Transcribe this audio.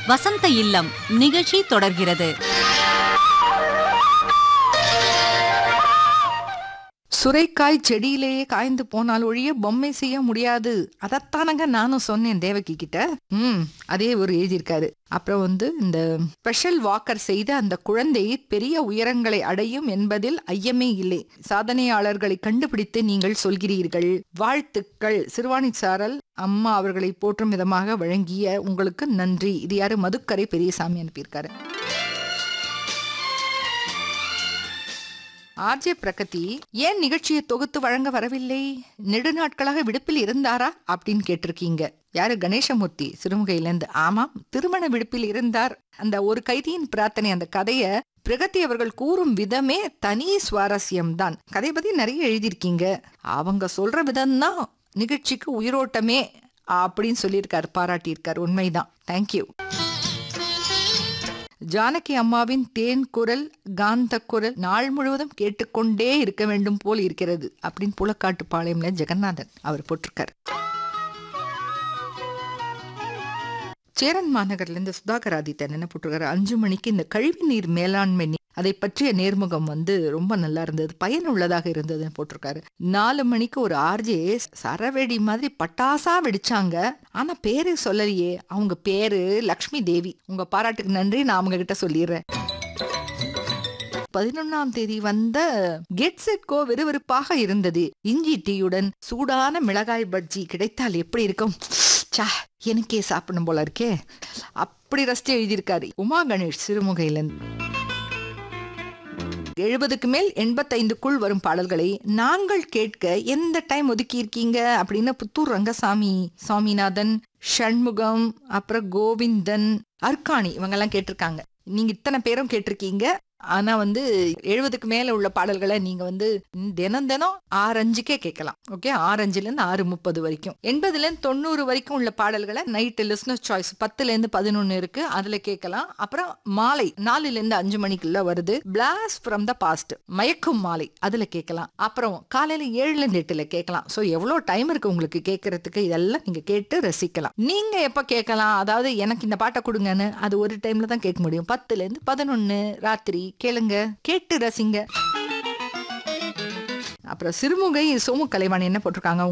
வசந்த இல்லம் நிகழ்ச்சி தொடர்கிறது சுரைக்காய் செடியிலேயே காய்ந்து போனால் ஒழிய பொம்மை செய்ய முடியாது அதைத்தானங்க நானும் சொன்னேன் தேவகி கிட்ட ம் அதே ஒரு எழுதியிருக்காரு அப்புறம் வந்து இந்த ஸ்பெஷல் வாக்கர் செய்த அந்த குழந்தை பெரிய உயரங்களை அடையும் என்பதில் ஐயமே இல்லை சாதனையாளர்களை கண்டுபிடித்து நீங்கள் சொல்கிறீர்கள் வாழ்த்துக்கள் சிறுவாணி சாரல் அம்மா அவர்களை போற்றும் விதமாக வழங்கிய உங்களுக்கு நன்றி இது யாரு மதுக்கரை பெரியசாமி அனுப்பியிருக்காரு ஆர்ஜே பிரகதி ஏன் நிகழ்ச்சியை தொகுத்து வழங்க வரவில்லை நெடுநாட்களாக விடுப்பில் இருந்தாரா அப்படின்னு கேட்டிருக்கீங்க யாரு கணேசமூர்த்தி சிறுமுகையிலேருந்து ஆமாம் திருமண விடுப்பில் இருந்தார் அந்த ஒரு கைதியின் பிரார்த்தனை அந்த கதைய பிரகதி அவர்கள் கூறும் விதமே தனி சுவாரஸ்யம்தான் கதை பத்தி நிறைய எழுதியிருக்கீங்க அவங்க சொல்ற விதம்தான் நிகழ்ச்சிக்கு உயிரோட்டமே அப்படின்னு சொல்லியிருக்காரு பாராட்டியிருக்காரு உண்மைதான் தேங்க்யூ ஜானகி அம்மாவின் தேன் குரல் காந்த குரல் நாள் முழுவதும் கேட்டுக்கொண்டே இருக்க வேண்டும் போல் இருக்கிறது அப்படின்னு புலக்காட்டு பாளையம்ல ஜெகநாதன் அவர் போட்டிருக்காரு சேரன் மாநகர்ல இருந்து சுதாகர் ஆதித்தன் என்ன போட்டிருக்காரு அஞ்சு மணிக்கு இந்த கழிவு நீர் மேலாண்மை நீ- அதை பற்றிய நேர்முகம் வந்து ரொம்ப நல்லா இருந்தது பயனுள்ளதாக இருந்ததுன்னு போட்டிருக்காரு நாலு மணிக்கு ஒரு ஆர்ஜே சரவெடி மாதிரி பட்டாசா வெடிச்சாங்க ஆனா பேரு சொல்லலையே அவங்க பேரு லக்ஷ்மி தேவி உங்க பாராட்டுக்கு நன்றி நான் அவங்க கிட்ட சொல்லிடுறேன் பதினொன்னாம் தேதி வந்த கெட் செட் கோ விறுவிறுப்பாக இருந்தது இஞ்சி டீயுடன் சூடான மிளகாய் பஜ்ஜி கிடைத்தால் எப்படி இருக்கும் சா எனக்கே சாப்பிடணும் போல இருக்கே அப்படி ரசிச்சு எழுதியிருக்காரு உமா கணேஷ் சிறுமுகையிலிருந்து எழுபதுக்கு மேல் எண்பத்தைந்துக்குள் வரும் பாடல்களை நாங்கள் கேட்க எந்த டைம் ஒதுக்கி இருக்கீங்க அப்படின்னு புத்தூர் ரங்கசாமி சாமிநாதன் ஷண்முகம் அப்புறம் கோவிந்தன் அர்க்காணி இவங்கெல்லாம் கேட்டிருக்காங்க நீங்க இத்தனை பேரும் கேட்டிருக்கீங்க ஆனா வந்து எழுபதுக்கு மேல உள்ள பாடல்களை நீங்க வந்து தினம் தினம் ஆறு அஞ்சுக்கே கேட்கலாம் ஓகே ஆறு அஞ்சுல இருந்து ஆறு முப்பது வரைக்கும் எண்பதுல இருந்து தொண்ணூறு வரைக்கும் உள்ள பாடல்களை நைட்டு லிஸ்னர் சாய்ஸ் பத்துல இருந்து பதினொன்னு இருக்கு அதுல கேட்கலாம் அப்புறம் மாலை நாலுல இருந்து அஞ்சு மணிக்குள்ள வருது பிளாஸ் ஃப்ரம் த பாஸ்ட் மயக்கும் மாலை அதுல கேட்கலாம் அப்புறம் காலையில ஏழுல இருந்து எட்டுல கேட்கலாம் சோ எவ்வளவு டைம் இருக்கு உங்களுக்கு கேட்கறதுக்கு இதெல்லாம் நீங்க கேட்டு ரசிக்கலாம் நீங்க எப்ப கேட்கலாம் அதாவது எனக்கு இந்த பாட்டை கொடுங்கன்னு அது ஒரு டைம்ல தான் கேட்க முடியும் பத்துல இருந்து பதினொன்னு ராத்திரி கேளுங்க கேட்டு ரசிங்க அப்புறம் சிறுமுகை சோமு கலைவாணி என்ன போட்டிருக்காங்க